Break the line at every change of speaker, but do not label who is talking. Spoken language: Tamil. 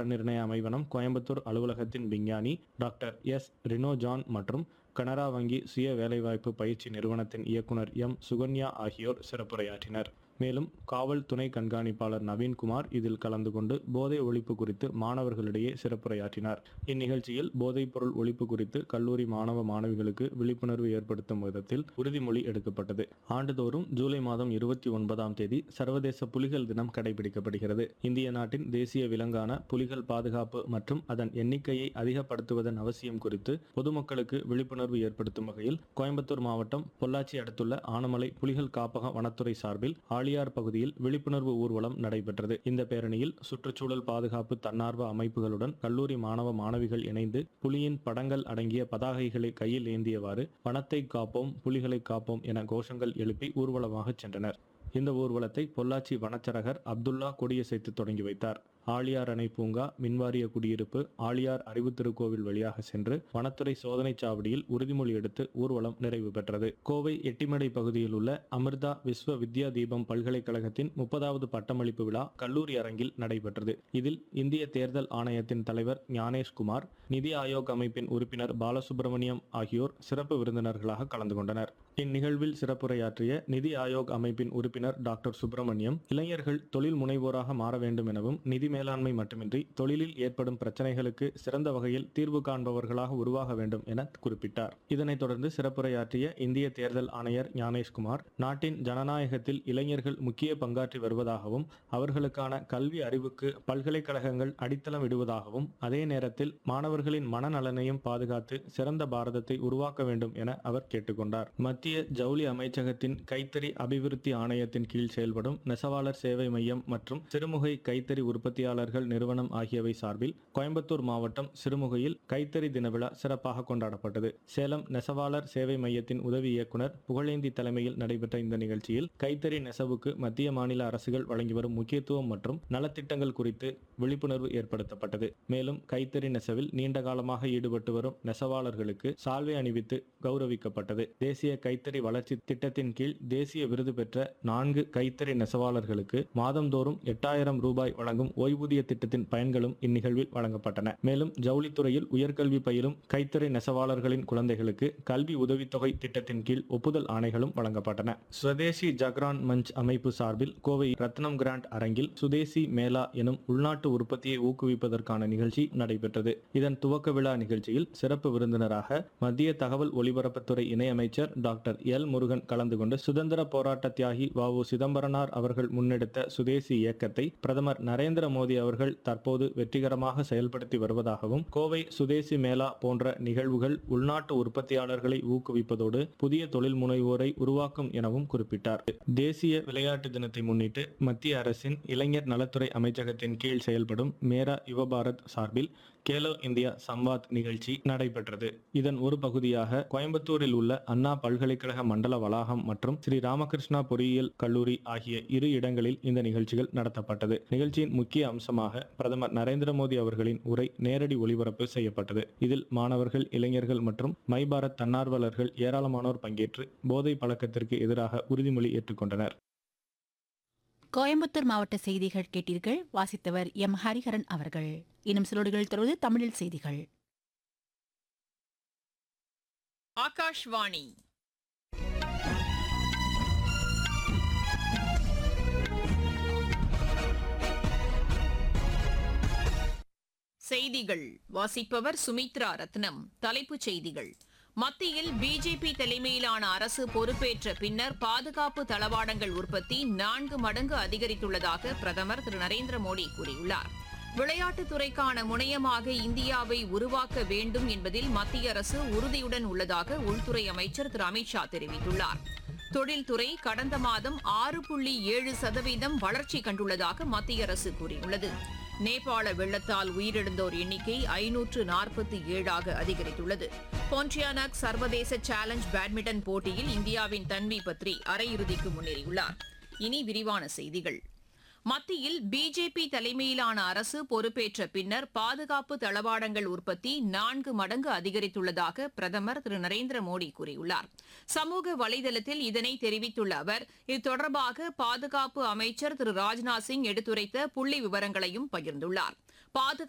தர நிர்ணய அமைவனம் கோயம்புத்தூர் அலுவலகத்தின் விஞ்ஞானி டாக்டர் எஸ் ரினோ ஜான் மற்றும் கனரா வங்கி சுய வேலைவாய்ப்பு பயிற்சி நிறுவனத்தின் இயக்குனர் எம் சுகன்யா ஆகியோர் சிறப்புரையாற்றினர் மேலும் காவல் துணை கண்காணிப்பாளர் நவீன்குமார் இதில் கலந்து கொண்டு போதை ஒழிப்பு குறித்து மாணவர்களிடையே சிறப்புரையாற்றினார் இந்நிகழ்ச்சியில் போதைப் பொருள் ஒழிப்பு குறித்து கல்லூரி மாணவ மாணவிகளுக்கு விழிப்புணர்வு ஏற்படுத்தும் விதத்தில் உறுதிமொழி எடுக்கப்பட்டது ஆண்டுதோறும் ஜூலை மாதம் இருபத்தி ஒன்பதாம் தேதி சர்வதேச புலிகள் தினம் கடைபிடிக்கப்படுகிறது இந்திய நாட்டின் தேசிய விலங்கான புலிகள் பாதுகாப்பு மற்றும் அதன் எண்ணிக்கையை அதிகப்படுத்துவதன் அவசியம் குறித்து பொதுமக்களுக்கு விழிப்புணர்வு ஏற்படுத்தும் வகையில் கோயம்புத்தூர் மாவட்டம் பொள்ளாச்சி அடுத்துள்ள ஆனமலை புலிகள் காப்பக வனத்துறை சார்பில் ஆழியார் பகுதியில் விழிப்புணர்வு ஊர்வலம் நடைபெற்றது இந்த பேரணியில் சுற்றுச்சூழல் பாதுகாப்பு தன்னார்வ அமைப்புகளுடன் கல்லூரி மாணவ மாணவிகள் இணைந்து புலியின் படங்கள் அடங்கிய பதாகைகளை கையில் ஏந்தியவாறு வனத்தை காப்போம் புலிகளை காப்போம் என கோஷங்கள் எழுப்பி ஊர்வலமாக சென்றனர் இந்த ஊர்வலத்தை பொள்ளாச்சி வனச்சரகர் அப்துல்லா கொடியசைத்து தொடங்கி வைத்தார் ஆழியார் அணை பூங்கா மின்வாரிய குடியிருப்பு ஆழியார் அறிவு திருக்கோவில் வழியாக சென்று வனத்துறை சோதனைச் சாவடியில் உறுதிமொழி எடுத்து ஊர்வலம் நிறைவு பெற்றது கோவை எட்டிமடை பகுதியில் உள்ள அமிர்தா விஸ்வ வித்யா தீபம் பல்கலைக்கழகத்தின் முப்பதாவது பட்டமளிப்பு விழா கல்லூரி அரங்கில் நடைபெற்றது இதில் இந்திய தேர்தல் ஆணையத்தின் தலைவர் ஞானேஷ்குமார் நிதி ஆயோக் அமைப்பின் உறுப்பினர் பாலசுப்ரமணியம் ஆகியோர் சிறப்பு விருந்தினர்களாக கலந்து கொண்டனர் இந்நிகழ்வில் சிறப்புரையாற்றிய நிதி ஆயோக் அமைப்பின் உறுப்பினர் டாக்டர் சுப்பிரமணியம் இளைஞர்கள் தொழில் முனைவோராக மாற வேண்டும் எனவும் நிதி மேலாண்மை மட்டுமின்றி தொழிலில் ஏற்படும் பிரச்சனைகளுக்கு சிறந்த வகையில் தீர்வு காண்பவர்களாக உருவாக வேண்டும் என குறிப்பிட்டார் இதனைத் தொடர்ந்து சிறப்புரையாற்றிய இந்திய தேர்தல் ஆணையர் ஞானேஷ்குமார் நாட்டின் ஜனநாயகத்தில் இளைஞர்கள் முக்கிய பங்காற்றி வருவதாகவும் அவர்களுக்கான கல்வி அறிவுக்கு பல்கலைக்கழகங்கள் அடித்தளம் இடுவதாகவும் அதே நேரத்தில் மாணவர்களின் மனநலனையும் பாதுகாத்து சிறந்த பாரதத்தை உருவாக்க வேண்டும் என அவர் கேட்டுக்கொண்டார் மத்திய ஜவுளி அமைச்சகத்தின் கைத்தறி அபிவிருத்தி ஆணையத்தின் கீழ் செயல்படும் நெசவாளர் சேவை மையம் மற்றும் சிறுமுகை கைத்தறி உற்பத்தியாளர்கள் நிறுவனம் ஆகியவை சார்பில் கோயம்புத்தூர் மாவட்டம் சிறுமுகையில் கைத்தறி தின விழா சிறப்பாக கொண்டாடப்பட்டது சேலம் நெசவாளர் சேவை மையத்தின் உதவி இயக்குனர் புகழேந்தி தலைமையில் நடைபெற்ற இந்த நிகழ்ச்சியில் கைத்தறி நெசவுக்கு மத்திய மாநில அரசுகள் வழங்கி வரும் முக்கியத்துவம் மற்றும் நலத்திட்டங்கள் குறித்து விழிப்புணர்வு ஏற்படுத்தப்பட்டது மேலும் கைத்தறி நெசவில் நீண்ட காலமாக ஈடுபட்டு வரும் நெசவாளர்களுக்கு சால்வை அணிவித்து கௌரவிக்கப்பட்டது தேசிய கைத்தறி வளர்ச்சி திட்டத்தின் கீழ் தேசிய விருது பெற்ற நான்கு கைத்தறி நெசவாளர்களுக்கு மாதந்தோறும் எட்டாயிரம் ரூபாய் வழங்கும் ஓய்வூதிய திட்டத்தின் பயன்களும் இந்நிகழ்வில் வழங்கப்பட்டன மேலும் ஜவுளித்துறையில் உயர்கல்வி பயிலும் கைத்தறி நெசவாளர்களின் குழந்தைகளுக்கு கல்வி உதவித்தொகை திட்டத்தின் கீழ் ஒப்புதல் ஆணைகளும் வழங்கப்பட்டன சுதேசி ஜக்ரான் மஞ்ச் அமைப்பு சார்பில் கோவை ரத்னம் கிராண்ட் அரங்கில் சுதேசி மேளா எனும் உள்நாட்டு உற்பத்தியை ஊக்குவிப்பதற்கான நிகழ்ச்சி நடைபெற்றது இதன் துவக்க விழா நிகழ்ச்சியில் சிறப்பு விருந்தினராக மத்திய தகவல் ஒலிபரப்புத்துறை இணையமைச்சர் டாக்டர் எல் முருகன் கலந்து கொண்டு சுதந்திர போராட்ட தியாகி வ உ சிதம்பரனார் அவர்கள் முன்னெடுத்த சுதேசி இயக்கத்தை பிரதமர் நரேந்திர மோடி அவர்கள் தற்போது வெற்றிகரமாக செயல்படுத்தி வருவதாகவும் கோவை சுதேசி மேளா போன்ற நிகழ்வுகள் உள்நாட்டு உற்பத்தியாளர்களை ஊக்குவிப்பதோடு புதிய தொழில் முனைவோரை உருவாக்கும் எனவும் குறிப்பிட்டார் தேசிய விளையாட்டு தினத்தை முன்னிட்டு மத்திய அரசின் இளைஞர் நலத்துறை அமைச்சகத்தின் கீழ் செயல்படும் மேரா யுவபாரத் சார்பில் கேலோ இந்தியா சம்வாத் நிகழ்ச்சி நடைபெற்றது இதன் ஒரு பகுதியாக கோயம்புத்தூரில் உள்ள அண்ணா பல்கலைக்கழக மண்டல வளாகம் மற்றும் ஸ்ரீ ராமகிருஷ்ணா பொறியியல் கல்லூரி ஆகிய இரு இடங்களில் இந்த நிகழ்ச்சிகள் நடத்தப்பட்டது நிகழ்ச்சியின் முக்கிய அம்சமாக பிரதமர் நரேந்திர மோடி அவர்களின் உரை நேரடி ஒளிபரப்பு செய்யப்பட்டது இதில் மாணவர்கள் இளைஞர்கள் மற்றும் மை பாரத் தன்னார்வலர்கள் ஏராளமானோர் பங்கேற்று போதை பழக்கத்திற்கு எதிராக உறுதிமொழி ஏற்றுக்கொண்டனர்
கோயம்புத்தூர் மாவட்ட செய்திகள் கேட்டீர்கள் வாசித்தவர் எம் ஹரிஹரன் அவர்கள் இன்னும் சிலோடுகள் தொடர்ந்து தமிழில் செய்திகள்
ஆகாஷ்வாணி செய்திகள் வாசிப்பவர் சுமித்ரா ரத்னம் தலைப்புச் செய்திகள் மத்தியில் பிஜேபி தலைமையிலான அரசு பொறுப்பேற்ற பின்னர் பாதுகாப்பு தளவாடங்கள் உற்பத்தி நான்கு மடங்கு அதிகரித்துள்ளதாக பிரதமர் திரு நரேந்திர மோடி கூறியுள்ளார் விளையாட்டுத் துறைக்கான முனையமாக இந்தியாவை உருவாக்க வேண்டும் என்பதில் மத்திய அரசு உறுதியுடன் உள்ளதாக உள்துறை அமைச்சர் திரு அமித்ஷா தெரிவித்துள்ளார் தொழில்துறை கடந்த மாதம் ஆறு புள்ளி ஏழு சதவீதம் வளர்ச்சி கண்டுள்ளதாக மத்திய அரசு கூறியுள்ளது நேபாள வெள்ளத்தால் உயிரிழந்தோர் எண்ணிக்கை ஐநூற்று நாற்பத்தி ஏழாக அதிகரித்துள்ளது போன்டியானக் சர்வதேச சேலஞ்ச் பேட்மிண்டன் போட்டியில் இந்தியாவின் தன்வி பத்ரி அரையிறுதிக்கு முன்னேறியுள்ளார் இனி விரிவான செய்திகள் மத்தியில் பிஜேபி தலைமையிலான அரசு பொறுப்பேற்ற பின்னர் பாதுகாப்பு தளவாடங்கள் உற்பத்தி நான்கு மடங்கு அதிகரித்துள்ளதாக பிரதமர் திரு நரேந்திர மோடி கூறியுள்ளார் சமூக வலைதளத்தில் இதனை தெரிவித்துள்ள அவர் இது தொடர்பாக பாதுகாப்பு அமைச்சர் திரு ராஜ்நாத் சிங் எடுத்துரைத்த புள்ளி விவரங்களையும் பகிர்ந்துள்ளார் பாதுகா